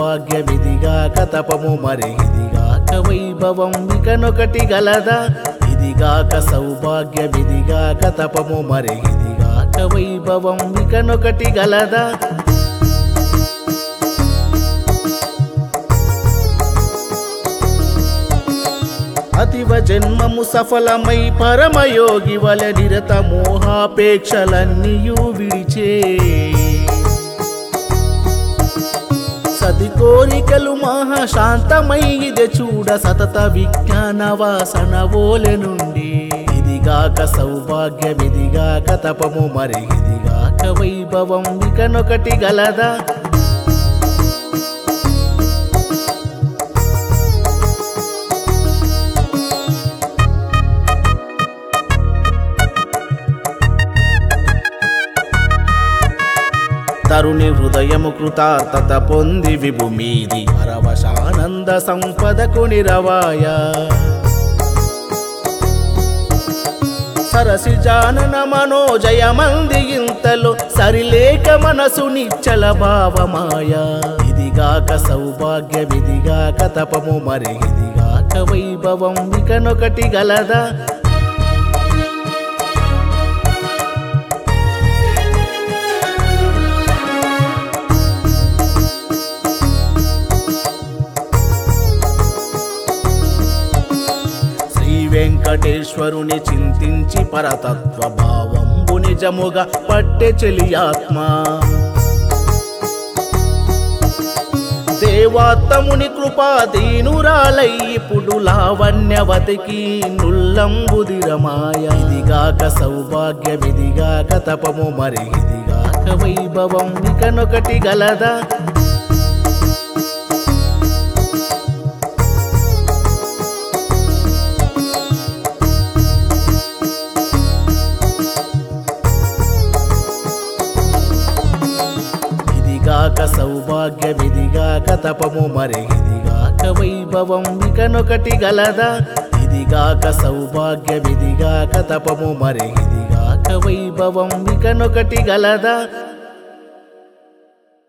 సౌభాగ్య విధిగాక తపము మరి ఇదిగాక వైభవం ఇకనొకటి గలదా ఇదిగాక సౌభాగ్య విధిగాక తపము మరి ఇదిగాక వైభవం ఇకనొకటి గలదా అతివ జన్మము సఫలమై పరమయోగి వల నిరత మోహాపేక్షలన్నీయు విడిచే సతి కోరికలు మహాశాంతమై ఇది చూడ సతత విజ్ఞాన వాసన ఓలె నుండి ఇదిగాక సౌభాగ్య విధిగాక తపము మరి ఇదిగాక వైభవం ఇకనొకటి గలదా తరుణి హృదయము కృతార్థత పొంది విభు మీది పరవశానంద సంపదకు నిరవాయ సరసి జానన మనోజయమంది ఇంతలో సరిలేక మనసు నిచ్చల భావమాయ ఇదిగాక సౌభాగ్య విధిగాక తపము మరి ఇదిగాక వైభవం ఇకనొకటి గలదా శ్రీ వెంకటేశ్వరుని చింతించి పరతత్వ భావంబు నిజముగా పట్టె చెలియాత్మ దేవాత్తముని కృపాదీనురాలై ఇప్పుడు లావణ్యవతికి నుల్లంబుదిరమాయ ఇదిగాక సౌభాగ్య విధిగాక తపము మరి ఇదిగాక వైభవం ఇకనొకటి గలదా ఇదిగాక సౌభాగ్య విధిగాక తపము మరి ఇదిగాక వైభవం ఇకనొకటి గలదా ఇదిగాక సౌభాగ్య విధిగాక తపము మరి ఇదిగాక వైభవం ఇకనొకటి గలదా